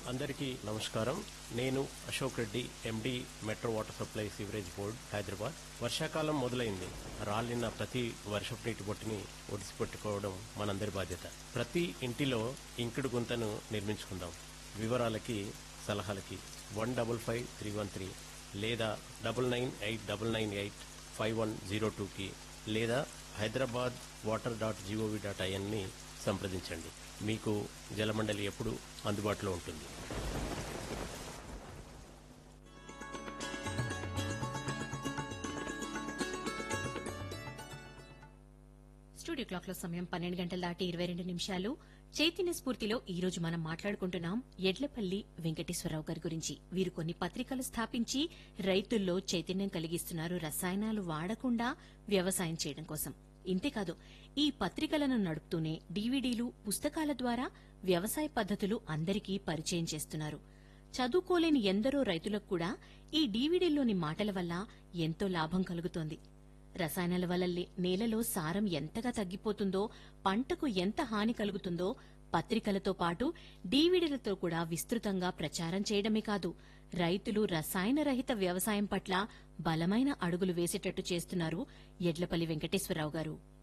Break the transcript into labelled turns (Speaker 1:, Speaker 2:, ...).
Speaker 1: అందరికీ నమస్కారం నేను Ashok Reddy MD metro water supply sewerage board Hyderabad వర్షాకాలం మొదలైంది రాలిన ప్రతి వర్షపు నీటి బొట్టుని ఒడిసిపెట్టుకోవడం మనందరి బాధ్యత ప్రతి ఇంటిలో ఇంకుడు గుంతను నిర్మించుకుందాం వివరాలకి సలహాలకి one double five three one three లేదా double nine eight double nine eight five one zero టూకి లేదా Hyderabad water dot GOV dot ఐఎన్ని సంప్రదించండి మీకు జలమండలి ఎప్పుడు అందుబాటులో ఉంటుంది
Speaker 2: స్టూడియో క్లాక్ లో సమయం పన్నెండు గంటల దాటి ఇరవై రెండు నిమిషాలు చైతన్య స్ఫూర్తిలో ఈ రోజు మనం మాట్లాడుకుంటున్నాం ఎడ్లపల్లి వెంకటేశ్వరరావు గారి గురించి వీరు కొన్ని పత్రికలు స్థాపించి రైతుల్లో చైతన్యం కలిగిస్తున్నారు రసాయనాలు వాడకుండా వ్యవసాయం చేయడం కోసం ఇంతేకాదు ఈ పత్రికలను నడుపుతూనే డీవీడీలు పుస్తకాల ద్వారా వ్యవసాయ పద్ధతులు అందరికీ పరిచయం చేస్తున్నారు చదువుకోలేని ఎందరో రైతులకు కూడా ఈ డీవీడీల్లోని మాటల వల్ల ఎంతో లాభం కలుగుతోంది రసాయనాల వల్ల లే- నేలలో సారం ఎంతగా తగ్గిపోతుందో పంటకు ఎంత హాని కలుగుతుందో పత్రికలతో పాటు డీవీడీలతో కూడా విస్తృతంగా ప్రచారం చేయడమే కాదు రైతులు రసాయన రహిత వ్యవసాయం పట్ల బలమైన అడుగులు వేసేటట్టు చేస్తున్నారు ఎడ్లపల్లి వెంకటేశ్వరరావు గారు